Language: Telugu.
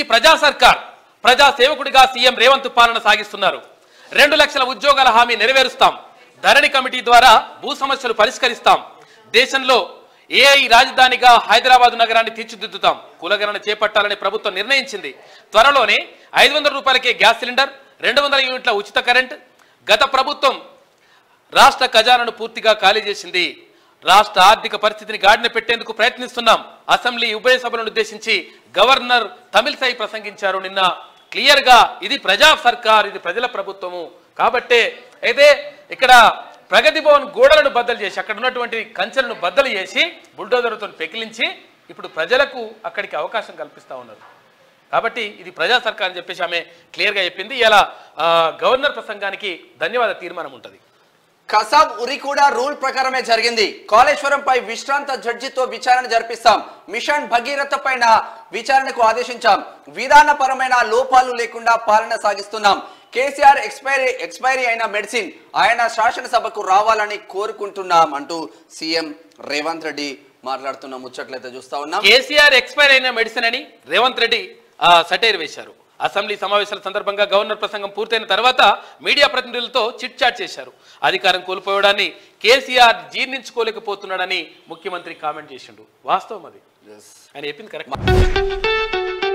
ప్రజా సర్కార్ ప్రజా సేవకుడిగా సీఎం రేవంత్ పాలన సాగిస్తున్నారు రెండు లక్షల ఉద్యోగాల హామీ నెరవేరుస్తాం ధరణి కమిటీ ద్వారా భూ సమస్యలు పరిష్కరిస్తాం దేశంలో ఏఐ రాజధానిగా హైదరాబాద్ నగరాన్ని తీర్చిదిద్దుతాం కులగణన చేపట్టాలని ప్రభుత్వం నిర్ణయించింది త్వరలోనే ఐదు వందల రూపాయలకే గ్యాస్ సిలిండర్ రెండు వందల యూనిట్ల ఉచిత కరెంట్ గత ప్రభుత్వం రాష్ట్ర ఖజానాను పూర్తిగా ఖాళీ చేసింది రాష్ట్ర ఆర్థిక పరిస్థితిని గాడిన పెట్టేందుకు ప్రయత్నిస్తున్నాం అసెంబ్లీ ఉభయ సభలను ఉద్దేశించి గవర్నర్ తమిళసై ప్రసంగించారు నిన్న క్లియర్ గా ఇది ప్రజా సర్కార్ ఇది ప్రజల ప్రభుత్వము కాబట్టే అయితే ఇక్కడ ప్రగతి భవన్ గోడలను బద్దలు చేసి అక్కడ ఉన్నటువంటి కంచెలను బద్దలు చేసి బుల్డోజర్తో పెకిలించి ఇప్పుడు ప్రజలకు అక్కడికి అవకాశం కల్పిస్తా ఉన్నారు కాబట్టి ఇది ప్రజా సర్కార్ అని చెప్పేసి ఆమె క్లియర్గా చెప్పింది ఇలా ఆ, గవర్నర్ ప్రసంగానికి ధన్యవాద తీర్మానం ఉంటుంది కసాబ్ ఉరి కూడా రూల్ ప్రకారమే జరిగింది కాళేశ్వరంపై విశ్రాంత జడ్జితో విచారణ జరిపిస్తాం మిషన్ భగీరథ పైన విచారణకు ఆదేశించాం విధానపరమైన లోపాలు లేకుండా పాలన సాగిస్తున్నాం కేసీఆర్ ఎక్స్పైరీ ఎక్స్పైరీ అయిన మెడిసిన్ ఆయన శాసనసభకు రావాలని కోరుకుంటున్నాం అంటూ సీఎం రేవంత్ రెడ్డి మాట్లాడుతున్న ముచ్చట్లయితే చూస్తా ఉన్నాం కేసీఆర్ ఎక్స్పైర్ అయిన మెడిసిన్ అని రేవంత్ రెడ్డి ఆ, సటైర్ వేశారు అసెంబ్లీ సమావేశాల సందర్భంగా గవర్నర్ ప్రసంగం పూర్తయిన తర్వాత మీడియా ప్రతినిధులతో చిట్ చాట్ చేశారు అధికారం కోల్పోవడాన్ని కేసీఆర్ జీర్ణించుకోలేకపోతున్నాడని ముఖ్యమంత్రి కామెంట్ చేసిండు వాస్తవం అది ఆయన చెప్పింది కరెక్ట్